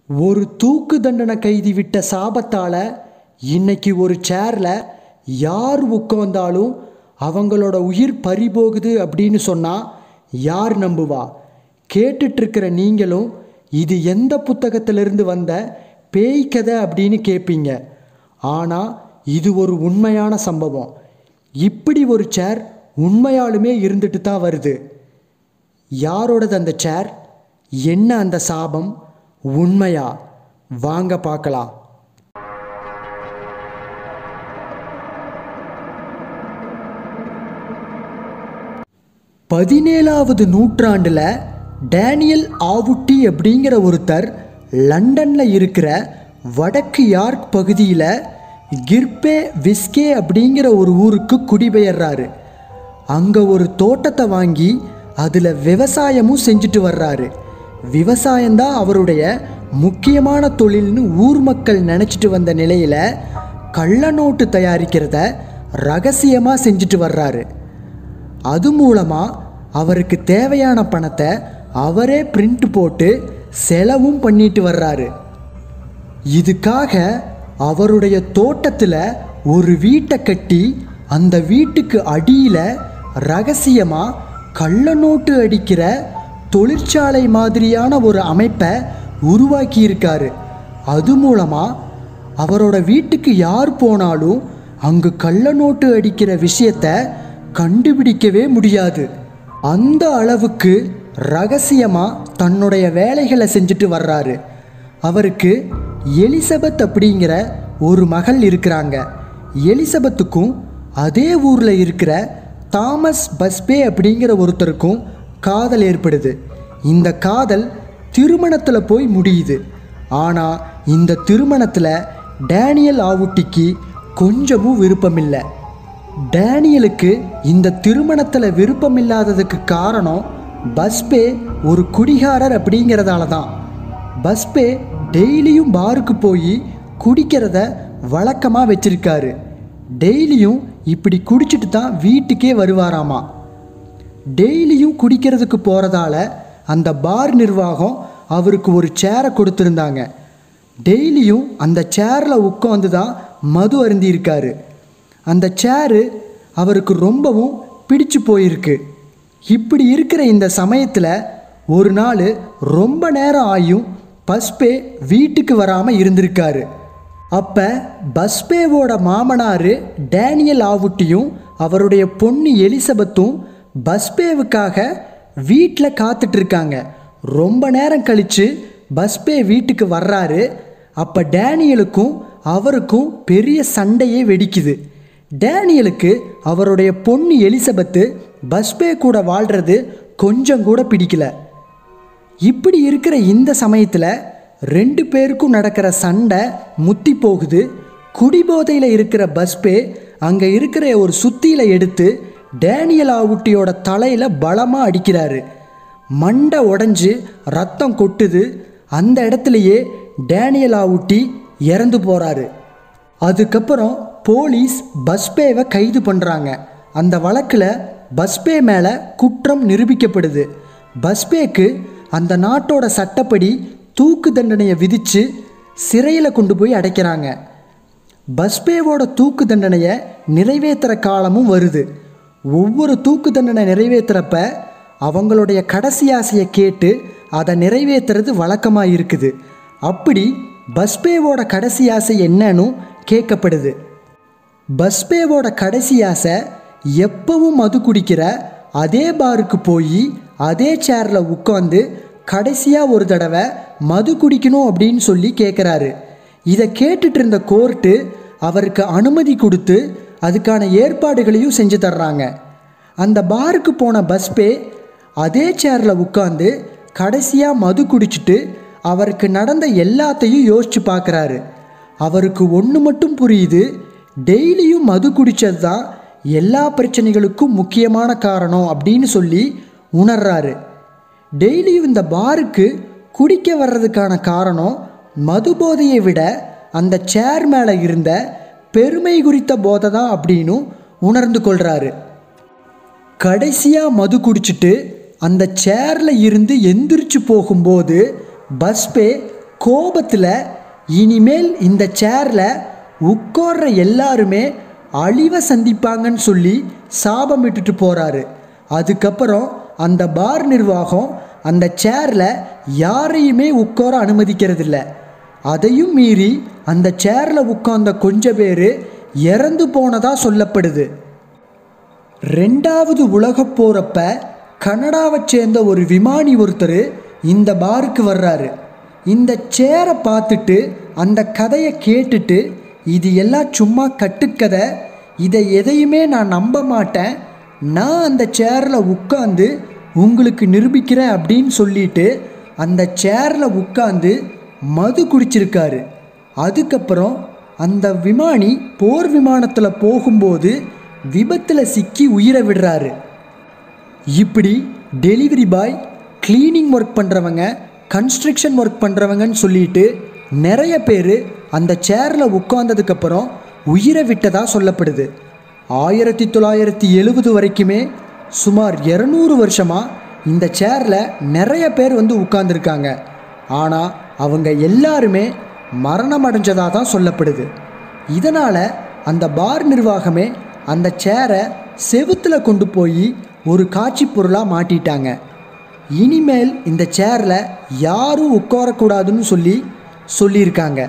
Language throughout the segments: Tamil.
ஒரு தூக்கு தண்டனை கைதி விட்ட சாபத்தால் இன்னைக்கு ஒரு சேரில் யார் உட்காந்தாலும் அவங்களோட உயிர் பறிபோகுது அப்படின்னு சொன்னால் யார் நம்புவா கேட்டுட்டு இருக்கிற நீங்களும் இது எந்த புத்தகத்திலிருந்து வந்த பேய் கதை அப்படின்னு கேட்பீங்க ஆனால் இது ஒரு உண்மையான சம்பவம் இப்படி ஒரு சேர் உண்மையாலுமே இருந்துட்டு தான் வருது யாரோடது அந்த சேர் என்ன அந்த சாபம் உண்மையா வாங்க பார்க்கலாம் பதினேழாவது நூற்றாண்டில் டேனியல் ஆவுட்டி அப்படிங்கிற ஒருத்தர் லண்டனில் இருக்கிற வடக்கு யார்க் பகுதியில் கிர்பே விஸ்கே அப்படிங்கிற ஒரு ஊருக்கு குடிபெயர்றாரு அங்கே ஒரு தோட்டத்தை வாங்கி அதில் விவசாயமும் செஞ்சுட்டு வர்றாரு விவசாயம்தான் அவருடைய முக்கியமான தொழில்னு ஊர் மக்கள் நினச்சிட்டு வந்த நிலையில் கள்ள நோட்டு தயாரிக்கிறத ரகசியமாக செஞ்சுட்டு வர்றாரு அது மூலமாக அவருக்கு தேவையான பணத்தை அவரே பிரிண்ட் போட்டு செலவும் பண்ணிட்டு வர்றாரு இதுக்காக அவருடைய தோட்டத்தில் ஒரு வீட்டை கட்டி அந்த வீட்டுக்கு அடியில் ரகசியமாக கள்ள நோட்டு அடிக்கிற தொழிற்சாலை மாதிரியான ஒரு அமைப்பை உருவாக்கியிருக்காரு அது மூலமாக அவரோட வீட்டுக்கு யார் போனாலும் அங்கு கள்ள நோட்டு அடிக்கிற விஷயத்தை கண்டுபிடிக்கவே முடியாது அந்த அளவுக்கு ரகசியமாக தன்னுடைய வேலைகளை செஞ்சுட்டு வர்றாரு அவருக்கு எலிசபெத் அப்படிங்கிற ஒரு மகள் இருக்கிறாங்க எலிசபெத்துக்கும் அதே ஊரில் இருக்கிற தாமஸ் பஸ்பே அப்படிங்கிற ஒருத்தருக்கும் காதல் ஏற்படுது இந்த காதல் திருமணத்தில் போய் முடியுது ஆனால் இந்த திருமணத்தில் டேனியல் ஆவுட்டிக்கு கொஞ்சமும் விருப்பமில்லை டேனியலுக்கு இந்த திருமணத்தில் விருப்பமில்லாததுக்கு காரணம் பஸ்பே ஒரு குடிகாரர் அப்படிங்கிறதால தான் பஸ்பே டெய்லியும் பாருக்கு போய் குடிக்கிறத வழக்கமாக வச்சிருக்காரு டெய்லியும் இப்படி குடிச்சிட்டு தான் வீட்டுக்கே வருவாராமா டெய்லியும் குடிக்கிறதுக்கு போகிறதால அந்த பார் நிர்வாகம் அவருக்கு ஒரு சேரை கொடுத்துருந்தாங்க டெய்லியும் அந்த சேரில் உட்காந்து தான் மது அருந்தியிருக்காரு அந்த சேரு அவருக்கு ரொம்பவும் பிடிச்சு போயிருக்கு இப்படி இருக்கிற இந்த சமயத்தில் ஒரு நாள் ரொம்ப நேரம் ஆயும் பஸ்பே வீட்டுக்கு வராமல் இருந்திருக்காரு அப்போ பஸ்பேவோட மாமனார் டேனியல் ஆவுட்டியும் அவருடைய பொண்ணு எலிசபெத்தும் பஸ்பேவுக்காக வீட்டில் காத்துட்டு இருக்காங்க ரொம்ப நேரம் கழித்து பஸ்பே வீட்டுக்கு வர்றாரு அப்போ டேனியலுக்கும் அவருக்கும் பெரிய சண்டையே வெடிக்குது டேனியலுக்கு அவருடைய பொண்ணு எலிசபெத்து பஸ்பே கூட வாழ்கிறது கொஞ்சம் கூட பிடிக்கல இப்படி இருக்கிற இந்த சமயத்தில் ரெண்டு பேருக்கும் நடக்கிற சண்டை முத்தி போகுது குடிபோதையில் இருக்கிற பஸ்பே அங்கே இருக்கிற ஒரு சுத்தியில் எடுத்து டேனியல் ஆவுட்டியோட தலையில் பலமாக அடிக்கிறாரு மண்டை உடஞ்சி ரத்தம் கொட்டுது அந்த இடத்துலையே டேனியல் ஆவுட்டி இறந்து போகிறாரு அதுக்கப்புறம் போலீஸ் பஸ்பேவை கைது பண்ணுறாங்க அந்த வழக்கில் பஸ்பே மேலே குற்றம் நிரூபிக்கப்படுது பஸ்பேக்கு அந்த நாட்டோட சட்டப்படி தூக்கு தண்டனையை விதித்து சிறையில் கொண்டு போய் அடைக்கிறாங்க பஸ்பேவோட தூக்கு தண்டனையை நிறைவேற்றுற காலமும் வருது ஒவ்வொரு தூக்கு தண்டனை நிறைவேற்றுறப்ப அவங்களுடைய கடைசி ஆசையை கேட்டு அதை நிறைவேற்றுறது வழக்கமாக இருக்குது அப்படி பஸ்பேவோட கடைசி ஆசை என்னன்னு கேட்கப்படுது பஸ்பேவோட கடைசி ஆசை எப்பவும் மது குடிக்கிற அதே பாருக்கு போய் அதே சேரில் உட்காந்து கடைசியாக ஒரு தடவை மது குடிக்கணும் அப்படின்னு சொல்லி கேட்குறாரு இதை கேட்டுட்டு இருந்த கோர்ட்டு அவருக்கு அனுமதி கொடுத்து அதுக்கான ஏற்பாடுகளையும் செஞ்சு தர்றாங்க அந்த பாருக்கு போன பஸ்பே அதே சேரில் உட்காந்து கடைசியாக மது குடிச்சிட்டு அவருக்கு நடந்த எல்லாத்தையும் யோசிச்சு பார்க்குறாரு அவருக்கு ஒன்று மட்டும் புரியுது டெய்லியும் மது குடித்தது தான் எல்லா பிரச்சனைகளுக்கும் முக்கியமான காரணம் அப்படின்னு சொல்லி உணர்றாரு டெய்லியும் இந்த பாருக்கு குடிக்க வர்றதுக்கான காரணம் மது போதையை விட அந்த சேர் மேலே இருந்த பெருமை குறித்த போதை தான் அப்படின்னு உணர்ந்து கொள்கிறாரு கடைசியாக மது குடிச்சிட்டு அந்த சேரில் இருந்து எந்திரிச்சு போகும்போது பஸ்பே கோபத்தில் இனிமேல் இந்த சேரில் உட்கார்ற எல்லாருமே அழிவை சந்திப்பாங்கன்னு சொல்லி சாபம் விட்டுட்டு போகிறாரு அதுக்கப்புறம் அந்த பார் நிர்வாகம் அந்த சேரில் யாரையுமே உட்கார அனுமதிக்கிறதில்ல அதையும் மீறி அந்த சேரில் உட்கார்ந்த கொஞ்ச பேர் இறந்து போனதா சொல்லப்படுது ரெண்டாவது உலகப் போகிறப்ப கனடாவை சேர்ந்த ஒரு விமானி ஒருத்தர் இந்த பாருக்கு வர்றாரு இந்த சேரை பார்த்துட்டு அந்த கதையை கேட்டுட்டு இது எல்லாம் சும்மா கட்டுக்கதை இதை எதையுமே நான் நம்ப மாட்டேன் நான் அந்த சேரில் உட்காந்து உங்களுக்கு நிரூபிக்கிறேன் அப்படின்னு சொல்லிட்டு அந்த சேரில் உட்காந்து மது குடிச்சிருக்காரு அதுக்கப்புறம் அந்த விமானி போர் விமானத்தில் போகும்போது விபத்தில் சிக்கி உயிரை விடுறாரு இப்படி டெலிவரி பாய் க்ளீனிங் ஒர்க் பண்ணுறவங்க கன்ஸ்ட்ரக்ஷன் ஒர்க் பண்ணுறவங்கன்னு சொல்லிட்டு நிறைய பேர் அந்த சேரில் உட்கார்ந்ததுக்கப்புறம் உயிரை விட்டதா சொல்லப்படுது ஆயிரத்தி தொள்ளாயிரத்தி எழுபது வரைக்குமே சுமார் இரநூறு வருஷமாக இந்த சேரில் நிறைய பேர் வந்து உட்கார்ந்துருக்காங்க ஆனால் அவங்க எல்லாருமே மரணம் அடைஞ்சதாக தான் சொல்லப்படுது இதனால் அந்த பார் நிர்வாகமே அந்த சேரை செவுத்தில் கொண்டு போய் ஒரு காட்சி பொருளாக மாட்டிட்டாங்க இனிமேல் இந்த சேரில் யாரும் உட்காரக்கூடாதுன்னு சொல்லி சொல்லியிருக்காங்க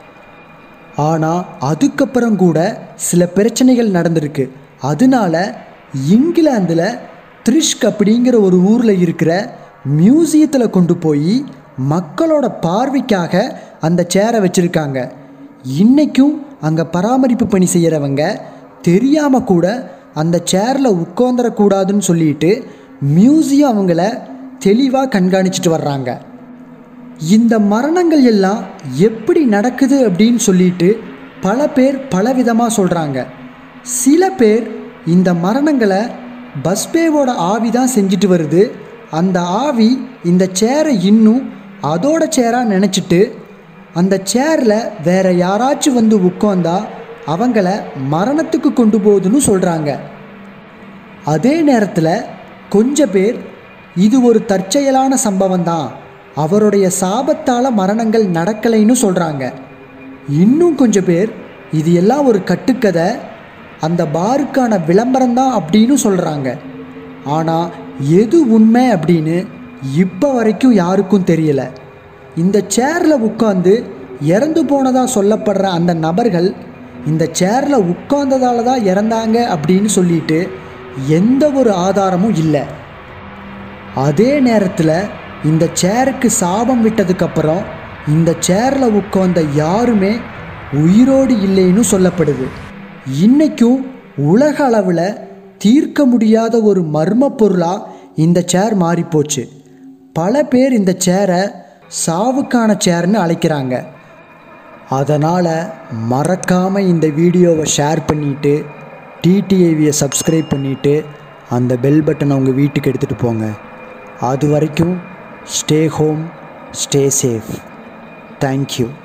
ஆனால் அதுக்கப்புறம் கூட சில பிரச்சனைகள் நடந்திருக்கு அதனால இங்கிலாந்தில் த்ரிஷ்க் அப்படிங்கிற ஒரு ஊரில் இருக்கிற மியூசியத்தில் கொண்டு போய் மக்களோட பார்வைக்காக அந்த சேரை வச்சுருக்காங்க இன்றைக்கும் அங்கே பராமரிப்பு பணி செய்கிறவங்க தெரியாமல் கூட அந்த சேரில் உட்காந்துடக்கூடாதுன்னு சொல்லிட்டு மியூசியம் அவங்கள தெளிவாக கண்காணிச்சிட்டு வர்றாங்க இந்த மரணங்கள் எல்லாம் எப்படி நடக்குது அப்படின்னு சொல்லிட்டு பல பேர் பலவிதமாக சொல்கிறாங்க சில பேர் இந்த மரணங்களை பஸ்பேவோட ஆவி தான் செஞ்சுட்டு வருது அந்த ஆவி இந்த சேரை இன்னும் அதோட சேராக நினச்சிட்டு அந்த சேரில் வேற யாராச்சும் வந்து உட்காந்தா அவங்கள மரணத்துக்கு கொண்டு போகுதுன்னு சொல்கிறாங்க அதே நேரத்தில் கொஞ்ச பேர் இது ஒரு தற்செயலான சம்பவம் தான் அவருடைய சாபத்தால் மரணங்கள் நடக்கலைன்னு சொல்கிறாங்க இன்னும் கொஞ்சம் பேர் இது எல்லாம் ஒரு கட்டுக்கதை அந்த பாருக்கான விளம்பரம் தான் அப்படின்னு சொல்கிறாங்க ஆனால் எது உண்மை அப்படின்னு இப்போ வரைக்கும் யாருக்கும் தெரியல இந்த சேரில் உட்காந்து இறந்து போனதாக சொல்லப்படுற அந்த நபர்கள் இந்த சேரில் உட்கார்ந்ததால தான் இறந்தாங்க அப்படின்னு சொல்லிட்டு எந்த ஒரு ஆதாரமும் இல்லை அதே நேரத்தில் இந்த சேருக்கு சாபம் விட்டதுக்கப்புறம் இந்த சேரில் உட்கார்ந்த யாருமே உயிரோடு இல்லைன்னு சொல்லப்படுது இன்னைக்கும் உலக அளவில் தீர்க்க முடியாத ஒரு மர்ம பொருளாக இந்த சேர் மாறிப்போச்சு பல பேர் இந்த சேரை சாவுக்கான சேர்னு அழைக்கிறாங்க அதனால் மறக்காமல் இந்த வீடியோவை ஷேர் பண்ணிவிட்டு டிடிஐவியை சப்ஸ்கிரைப் பண்ணிவிட்டு அந்த பெல் பட்டனை உங்கள் வீட்டுக்கு எடுத்துகிட்டு போங்க அது வரைக்கும் stay home stay safe thank you